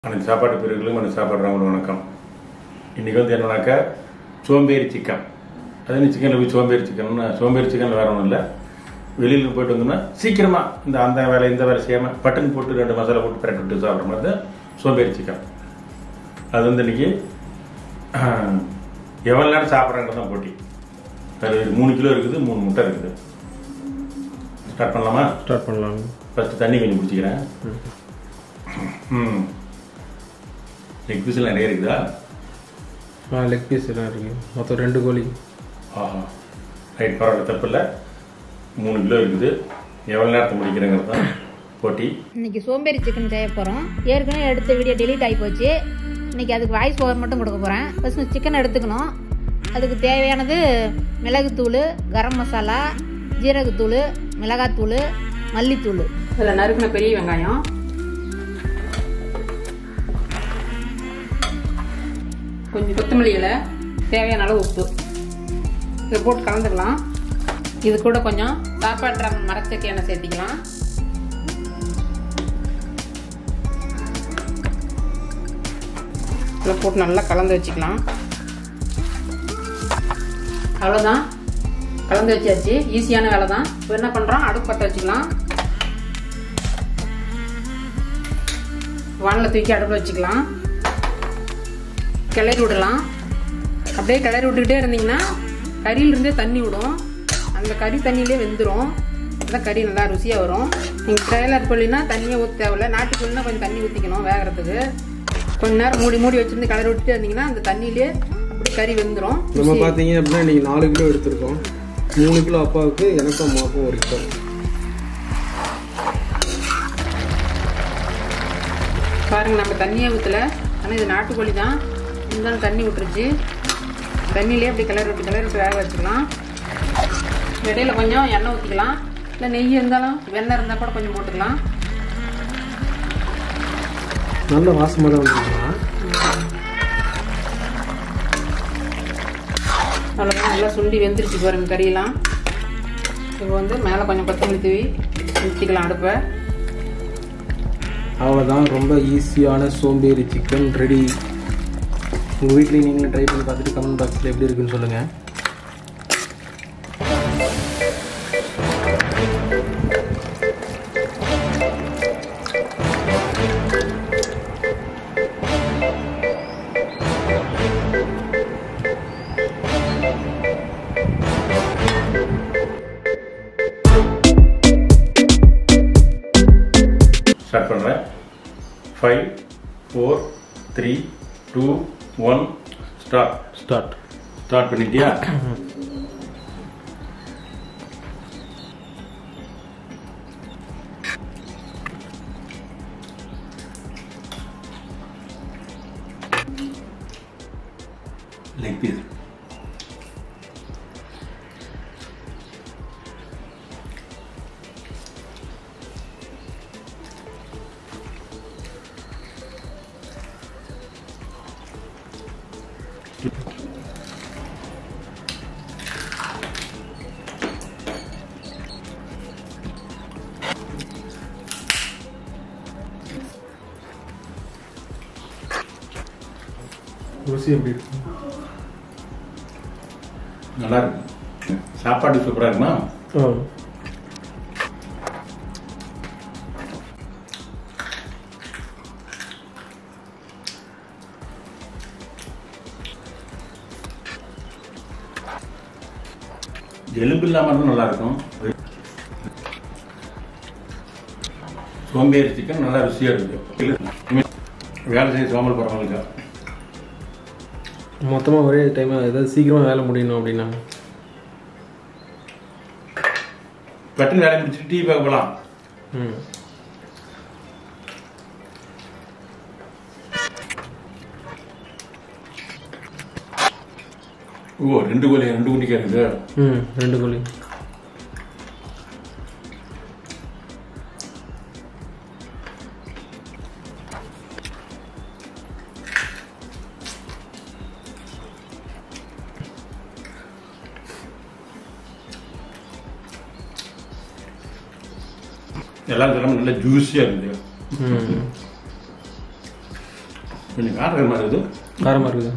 அனைத்து சாப்பாட்டு பிரிவுகளும் அனைத்து சாப்பாடுறவங்களும் வணக்கம் இன்றைக்கி வந்து என்னன்னாக்கா சோம்பேறி சிக்கன் அது நீ சிக்கனில் போய் சோம்பேறி சிக்கன் சோம்பேறி சிக்கன் வேற ஒன்றும் இல்லை வெளியில் போயிட்டு வந்தோம்னா சீக்கிரமாக இந்த அந்த வேலை இந்த வேலை செய்யாமல் பட்டன் போட்டு ரெண்டு மசாலா போட்டு பிரட்டி விட்டு சாப்பிட்ற மாதிரி தான் சோம்பேறி சிக்கன் அது வந்து இன்னைக்கு எவ்வளோ நேரம் சாப்பிட்றாங்க தான் போட்டி அது மூணு கிலோ இருக்குது மூணு முட்டை இருக்குது ஸ்டார்ட் பண்ணலாமா ஸ்டார்ட் பண்ணலாம் ஃபஸ்ட்டு தண்ணி கொஞ்சம் குடிச்சிக்கிறேன் ம் லெக் பீஸில் நிறைய இருக்குதா ஆ லெக் பீஸ் எல்லாம் இருக்கு மொத்தம் ரெண்டு கோழி ஆஹா ரைட் பரவாயில்ல தப்பு இல்லை மூணு கிலோ இருக்குது எவ்வளோ நேரத்தை முடிக்கிறேங்கிறது தான் போட்டி இன்னைக்கு சோம்பேறி சிக்கன் செய்ய போகிறோம் ஏற்கனவே எடுத்த வீடியோ டெலீட் ஆகி போச்சு இன்னைக்கு அதுக்கு வாய்ஸ் ஓவர் மட்டும் கொடுக்க போகிறேன் ஃபஸ்ட்டு சிக்கன் எடுத்துக்கணும் அதுக்கு தேவையானது மிளகுத்தூள் கரம் மசாலா ஜீரகத்தூள் மிளகாத்தூள் மல்லித்தூள் அதில் நறுக்கின பெரிய வெங்காயம் கொஞ்சம் கொத்தமல்லி இலை தேவையான அளவு உப்பு இதை போட்டு கலந்துக்கலாம் இது கூட கொஞ்சம் சாப்பாடு ரம்மன் மரச்சட்டி எண்ணெய் சேர்த்திக்கலாம் இதில் போட்டு நல்லா கலந்து வச்சுக்கலாம் அவ்வளோதான் கலந்து வச்சாச்சு ஈஸியான வேலை தான் இப்போ என்ன பண்ணுறோம் அடுப்பு பற்ற வச்சுக்கலாம் வானில் தூக்கி அடுப்பில் வச்சுக்கலாம் கிளறி விடலாம் அப்படியே கிளறி விட்டுக்கிட்டே இருந்தீங்கன்னா கறியிலிருந்தே தண்ணி விடும் அந்த கறி தண்ணியிலே வெந்துடும் அதான் கறி நல்லா ருசியாக வரும் நீங்கள் ட்ரைலர் கோழினா தண்ணியே ஊற்ற தேவையில்ல நாட்டுக்கோழினா கொஞ்சம் தண்ணி ஊற்றிக்கணும் வேகிறதுக்கு கொஞ்ச நேரம் மூடி மூடி வச்சுருந்து கிளறி விட்டுட்டே இருந்தீங்கன்னா அந்த தண்ணியிலே அப்படி கறி வெந்துடும் நம்ம பார்த்தீங்க அப்படின்னா இன்னைக்கு நாலு கிலோ எடுத்திருக்கோம் மூணு கிலோ அப்பாவுக்கு எனக்கும் அம்மாவுக்கும் ஒரு கிலோ பாருங்க நம்ம தண்ணியே ஊற்றல ஆனால் இது நாட்டுக்கோழி தான் இருந்தாலும் தண்ணி விட்டுருச்சு தண்ணியிலே அப்படி கிளறி விட்டு கிளறி விட்டு வேக வச்சுக்கலாம் இடையில கொஞ்சம் எண்ணெய் ஊற்றிக்கலாம் இல்லை நெய் இருந்தாலும் வெண்ணெய் இருந்தால் கூட கொஞ்சம் போட்டுக்கலாம் நல்ல வாசமாக தான் வந்துருக்குண்ணா அவ்வளோதான் நல்லா சுண்டி வெந்துருச்சு பாருங்க கறியெல்லாம் இப்போ வந்து மேலே கொஞ்சம் கொத்தமல்லி தூவி ஊற்றிக்கலாம் அடுப்பை அவ்வளோதான் ரொம்ப ஈஸியான சோம்பேறி சிக்கன் ரெடி உங்கள் வீட்லேயும் நீங்களும் ட்ரை பண்ணி பார்த்துட்டு கமெண்ட் பாக்ஸில் எப்படி இருக்குன்னு சொல்லுங்கள் ஸ்டார்ட் பண்ணுறேன் five four three two one start start start பண்ணிட்டியா லெக் பீஸ் ருசி எப்படி இருக்கு நல்லா இருக்கு சாப்பாடு சூப்பராக இருக்குமா ஆ எலும்பு இல்லாமல் இருந்தால் நல்லா இருக்கும் சோம்பேறி சிக்கன் நல்லா ருசியாக இருக்கு வேலை செய்ய சோம்பல் போகிறவங்களுக்கு மொத்தமாக ஒரே டைமாக ஏதாவது சீக்கிரமாக வேலை முடியணும் அப்படின்னா பட்டுன்னு வேலை முடிச்சுட்டு டீ பார்க்க போகலாம் ம் ஓ ரெண்டு கோழி ரெண்டு குண்டிக்கா இருக்குது ம் ரெண்டு கோழி எல்லாம் தரமும் நல்லா ஜூஸியாக இருக்குது ம் கொஞ்சம் காரம் மாதிரி இருக்குது காரமாக இருக்குது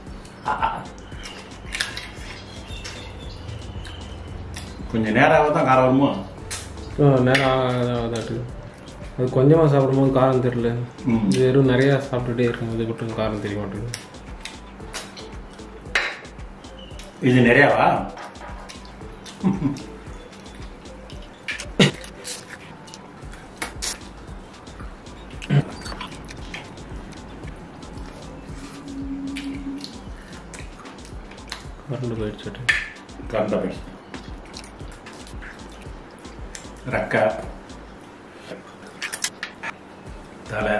கொஞ்சம் நேராக தான் காரம் வருமோ ஆ, நேரம் அதாட்டு அது கொஞ்சமாக சாப்பிடும்போது காரம் தெரியல ம். இது வெறும் நிறையா சாப்பிட்டுட்டே இருக்கும்போது மட்டும் காரம் தெரிய மாட்டேங்குது இது நிறையாவா கரண்டு போயிடுச்சு கறந்த பை ரக்க தலை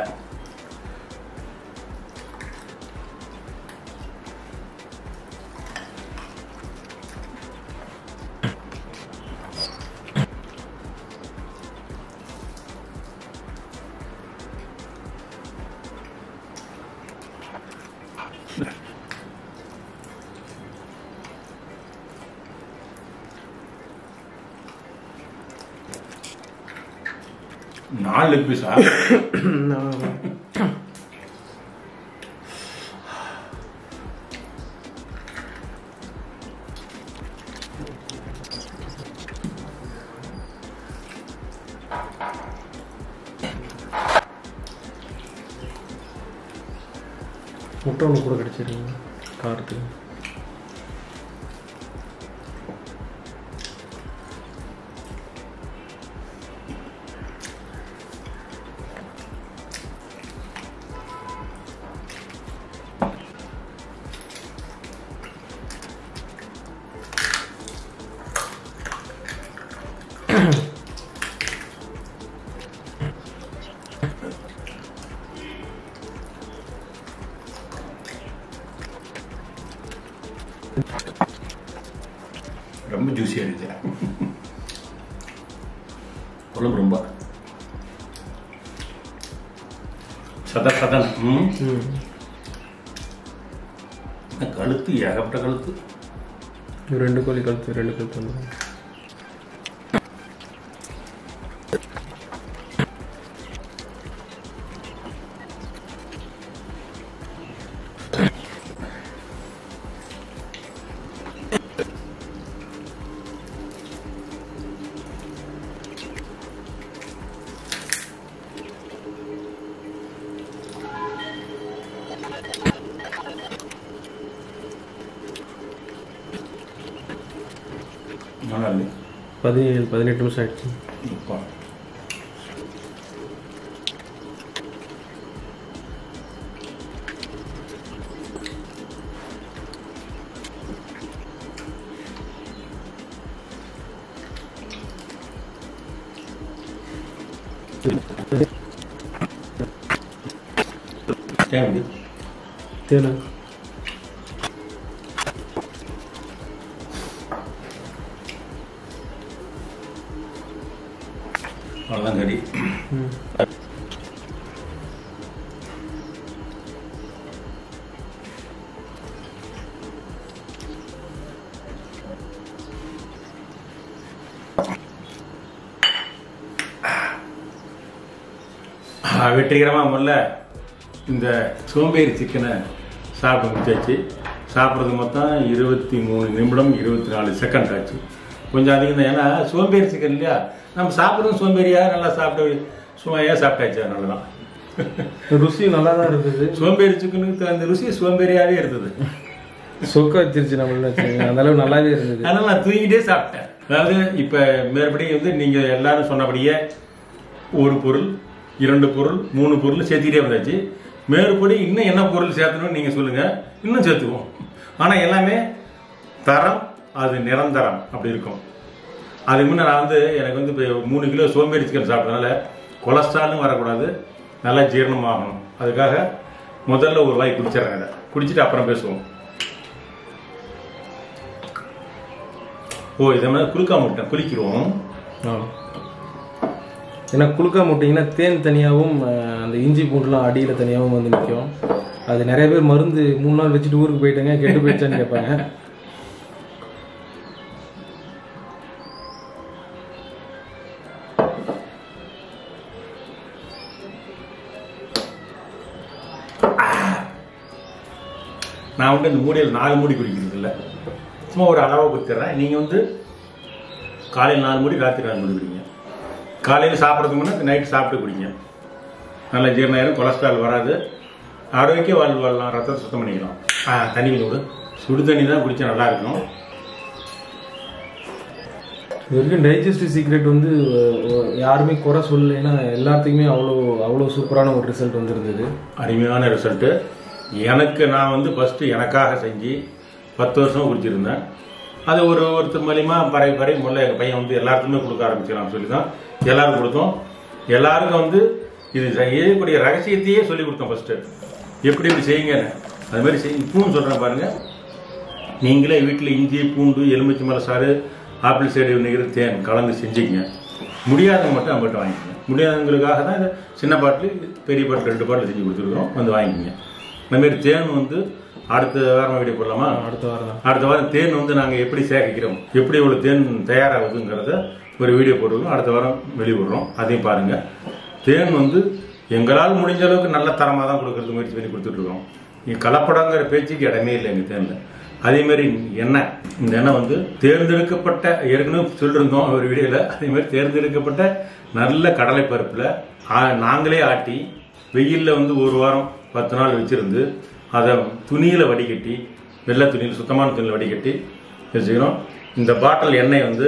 நாலு லெக் பீஸா முட்டை ஒன்று கூட கிடச்சிருக்கு காரத்துக்கு ரொம்ப ஜூஸியாக இருக்குது குழம்பு ரொம்ப சத சதன் ம் ம் கழுத்து ஏகப்பட்ட கழுத்து இது ரெண்டு கோழி கழுத்து ரெண்டு கழுத்து வந்து நல்லா இருக்கு பதினேழு பதினெட்டு நிமிஷம் ஆயிடுச்சு அப்பா. ஏன் அப்படி? தேனை அவ்வளோதான் கறி ம் வெற்றிகரமாக முதல்ல இந்த சோம்பேறி சிக்கனை சாப்பிட்டு முடிச்சாச்சு சாப்பிட்றது மொத்தம் இருபத்தி மூணு நிமிடம் இருபத்தி நாலு செகண்ட் ஆச்சு கொஞ்சம் அதிகம் தான் ஏன்னா சோம்பேறி சிக்கன் இல்லையா நம்ம சாப்பிட்றதும் சோம்பேறியா நல்லா சாப்பிட்டு சுமையாக சாப்பிட்டாச்சு அதனால தான் ருசி நல்லா தான் இருக்குது சோம்பேறி சிக்கனுக்கு அந்த ருசி சோம்பேறியாகவே இருந்தது சொக்க வச்சிருச்சு நம்மள வச்சுக்கோங்க அந்த அளவு நல்லாவே இருந்தது அதனால நான் தூங்கிட்டே சாப்பிட்டேன் அதாவது இப்போ மேற்படி வந்து நீங்கள் எல்லாரும் சொன்னபடியே ஒரு பொருள் இரண்டு பொருள் மூணு பொருள் சேர்த்துக்கிட்டே வந்தாச்சு மேற்படி இன்னும் என்ன பொருள் சேர்த்தணும்னு நீங்கள் சொல்லுங்கள் இன்னும் சேர்த்துக்குவோம் ஆனால் எல்லாமே தரம் அது நிரந்தரம் அப்படி இருக்கும் அதுக்கு முன்னே நான் வந்து எனக்கு வந்து இப்போ மூணு கிலோ சோம்பேறி சிக்கன் சாப்பிட்டதுனால கொலஸ்ட்ராலும் வரக்கூடாது நல்லா ஜீரணமாகணும் அதுக்காக முதல்ல ஒரு வாய் குடிச்சிடுறேன் இதை குடிச்சிட்டு அப்புறம் பேசுவோம் ஓ இதை மாதிரி குலுக்கா முட்டை குளிக்கிறோம் ஆ ஏன்னா குளுக்கா முட்டிங்கன்னா தேன் தனியாகவும் அஹ், அந்த இஞ்சி பூண்டுலாம் அடியில் தனியாகவும் வந்து நிற்கும் அது நிறைய பேர் மருந்து மூணு நாள் வச்சுட்டு ஊருக்கு போயிட்டாங்க கெட்டு போயிடுச்சான்னு கேட்பாங்க நான் வந்து இந்த மூடியில் நாலு மூடி குடிக்கிறது இல்லை சும்மா ஒரு அளவை குடிச்சிடுறேன் நீங்கள் வந்து காலையில் நாலு மூடி ராத்திரி நாலு மூடி குடிங்க காலையில் சாப்பிட்றதுக்கு முன்னே நைட்டு சாப்பிட்டு குடிங்க நல்ல ஜீரணம் கொலஸ்ட்ரால் வராது ஆரோக்கிய வாழ்வு வாழலாம் ரத்தத்தை சுத்தம் பண்ணிக்கலாம் ஆ தண்ணி கொஞ்சம் விடு சுடு தண்ணி தான் குடிச்சா நல்லா இருக்கும் இது வரைக்கும் டைஜஸ்டிவ் சீக்ரெட் வந்து அஹ், அஹ், யாருமே குறை சொல்லல ஏன்னா எல்லாத்துக்குமே அவ்வளோ அவ்வளோ சூப்பரான ஒரு ரிசல்ட் வந்துருந்தது அருமையான ரிசல்ட்டு எனக்கு நான் வந்து ஃபஸ்ட்டு எனக்காக செஞ்சு பத்து வருஷம் குடிச்சிருந்தேன் அது ஒரு ஒருத்தர் மூலியமா பறை பறை முதல்ல எங்கள் பையன் வந்து எல்லாருக்குமே கொடுக்க ஆரம்பிச்சிடலாம் சொல்லி தான் எல்லாருக்கும் கொடுத்தோம் எல்லாருக்கும் வந்து இது செய்யக்கூடிய ரகசியத்தையே சொல்லி கொடுத்தோம் ஃபஸ்ட்டு எப்படி இப்படி செய்யுங்க அது மாதிரி செய் இப்பவும் சொல்கிறேன் பாருங்க நீங்களே வீட்டில் இஞ்சி பூண்டு எலுமிச்சை மலை சாறு ஆப்பிள் சைடு வினிகர் தேன் கலந்து செஞ்சுக்கங்க முடியாதவங்க மட்டும் நம்மகிட்ட வாங்கிக்கோங்க முடியாதவங்களுக்காக தான் இதை சின்ன பாட்டில் பெரிய பாட்டில் ரெண்டு பாட்டில் செஞ்சு கொடுத்துருக்கோம் வந்து வாங்கிக்கோங்க இந்தமாரி தேன் வந்து அடுத்த வாரம் வீடியோ போடலாமா அடுத்த வாரம் தான் அடுத்த வாரம் தேன் வந்து நாங்கள் எப்படி சேகரிக்கிறோம் எப்படி இவ்வளோ தேன் தயாராகுதுங்கிறத ஒரு வீடியோ போடுவோம் அடுத்த வாரம் வெளியிடுறோம் அதையும் பாருங்கள் தேன் வந்து எங்களால் முடிஞ்ச அளவுக்கு நல்ல தரமாக தான் கொடுக்கறது முயற்சி பண்ணி கொடுத்துட்ருக்கோம் நீ கலப்படங்கிற பேச்சுக்கு இடமே இல்லை எங்கள் தேனில் அதேமாரி எண்ணெய் இந்த எண்ணெய் வந்து தேர்ந்தெடுக்கப்பட்ட ஏற்கனவே சொல்லியிருந்தோம் ஒரு வீடியோவில் அதேமாதிரி தேர்ந்தெடுக்கப்பட்ட நல்ல கடலை பருப்பில் நாங்களே ஆட்டி வெயிலில் வந்து ஒரு வாரம் பத்து நாள் வச்சிருந்து அதை துணியில் வடிகட்டி வெள்ளை துணியில் சுத்தமான துணியில் வடிகட்டி வச்சுக்கிறோம் இந்த பாட்டில் எண்ணெய் வந்து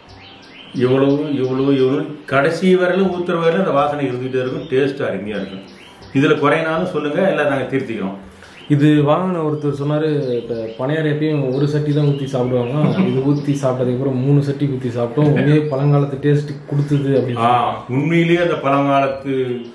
இவ்வளவு இவ்வளவு இவ்வளவு கடைசி வரையிலும் ஊத்துற வரையிலும் அந்த வாசனை இருந்துகிட்டே இருக்கும் டேஸ்ட் அருமையாக இருக்கும் இதில் குறையினாலும் சொல்லுங்கள் இல்லை நாங்கள் திருத்திக்கிறோம் இது வாங்கின ஒருத்தர் சொன்னாரு இப்போ பனையார் எப்பயும் ஒரு சட்டி தான் ஊற்றி சாப்பிடுவாங்க இது ஊற்றி சாப்பிட்டதுக்கு அப்புறம் மூணு சட்டி ஊற்றி சாப்பிட்டோம் உண்மையே பழங்காலத்து டேஸ்ட் கொடுத்தது ஆ அப்படின்னு உண்மையிலேயே அந்த பழங்காலத்து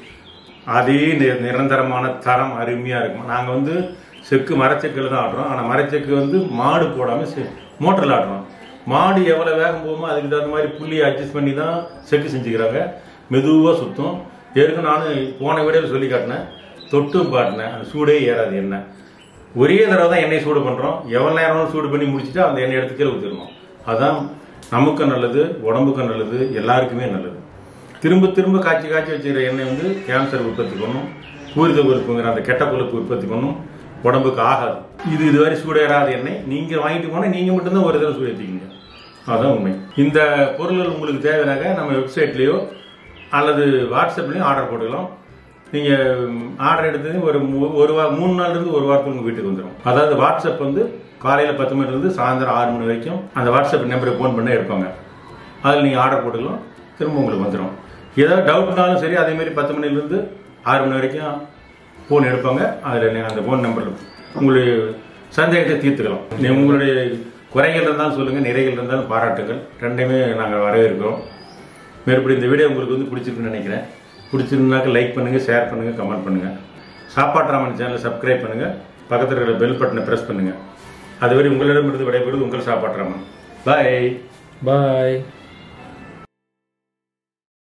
அதே நி- நிரந்தரமான தரம் அருமையாக இருக்கும் நாங்கள் வந்து செக்கு மரச்செக்கில் தான் ஆடுறோம் ஆனால் மரச்செக்கு வந்து மாடு போடாமல் மோட்டரில் ஆடுறோம் மாடு எவ்வளோ வேகம் போகுமோ அதுக்கு தகுந்த மாதிரி புள்ளியை அட்ஜஸ்ட் பண்ணி தான் செக்கு செஞ்சுக்கிறாங்க மெதுவாக சுற்றும் ஏற்கனவே நானும் போன வீடியோவில் சொல்லி காட்டினேன் தொட்டும் பாட்டினேன் அந்த சூடே ஏறாது எண்ணெய் ஒரே தடவை தான் எண்ணெய் சூடு பண்ணுறோம் எவ்வளோ நேரம் சூடு பண்ணி முடிச்சுட்டு அந்த எண்ணெய் எடுத்து கீழே ஊற்றிடணும் அதான் நமக்கும் நல்லது உடம்புக்கும் நல்லது எல்லாருக்குமே நல்லது திரும்ப திரும்ப காய்ச்சி காய்ச்சி வச்சுக்கிற எண்ணெய் வந்து கேன்சர் உற்பத்தி பண்ணும் பூரித கொழுப்புங்கிற அந்த கெட்ட கொழுப்பு உற்பத்தி பண்ணும் உடம்புக்கு ஆகாது இது இதுவரை சூடேறாத எண்ணெய் நீங்கள் வாங்கிட்டு போனால் நீங்கள் மட்டும்தான் ஒரு தடவை சூடு ஏற்றிக்கிங்க அதுதான் உண்மை இந்த பொருள்கள் உங்களுக்கு தேவைனாக நம்ம வெப்சைட்லேயோ அல்லது வாட்ஸ்அப்லேயும் ஆர்டர் போட்டுக்கலாம் நீங்கள் ஆர்டர் எடுத்தது ஒரு மூ- ஒரு வா மூணு நாள்லேருந்து ஒரு வாரத்துக்கு உங்கள் வீட்டுக்கு வந்துடும் அதாவது வாட்ஸ்அப் வந்து காலையில் பத்து மணிலேருந்து சாயந்தரம் ஆறு மணி வரைக்கும் அந்த வாட்ஸ்அப் நம்பருக்கு ஃபோன் பண்ண எடுப்பாங்க அதில் நீங்கள் ஆர்டர் போட்டுக்கலாம் திரும்ப உங்களுக்கு வந்துடும் ஏதாவது டவுட்னாலும் சரி அதேமாரி பத்து மணிலேருந்து ஆறு மணி வரைக்கும் ஃபோன் எடுப்பாங்க அதில் அந்த ஃபோன் நம்பரில் உங்களுடைய சந்தேகத்தை தீர்த்துக்கலாம் நீ உங்களுடைய குறைகள் இருந்தாலும் சொல்லுங்கள் நிறைகள் இருந்தாலும் பாராட்டுங்கள் ரெண்டையுமே நாங்கள் வரவேற்கிறோம் மேற்படி இந்த வீடியோ உங்களுக்கு வந்து பிடிச்சிருக்குன்னு நினைக்கிறேன் பிடிச்சிருந்தாக்க லைக் பண்ணுங்கள் ஷேர் பண்ணுங்கள் கமெண்ட் பண்ணுங்கள் சாப்பாட்டு ராமன் சேனலை சப்ஸ்கிரைப் பண்ணுங்கள் பக்கத்தில் இருக்கிற பெல் பட்டனை ப்ரெஸ் பண்ணுங்கள் அதுவரை உங்களிடமிருந்து விடைபெறுவது உங்கள் சாப்பாட்டு ராமன் பாய் பாய்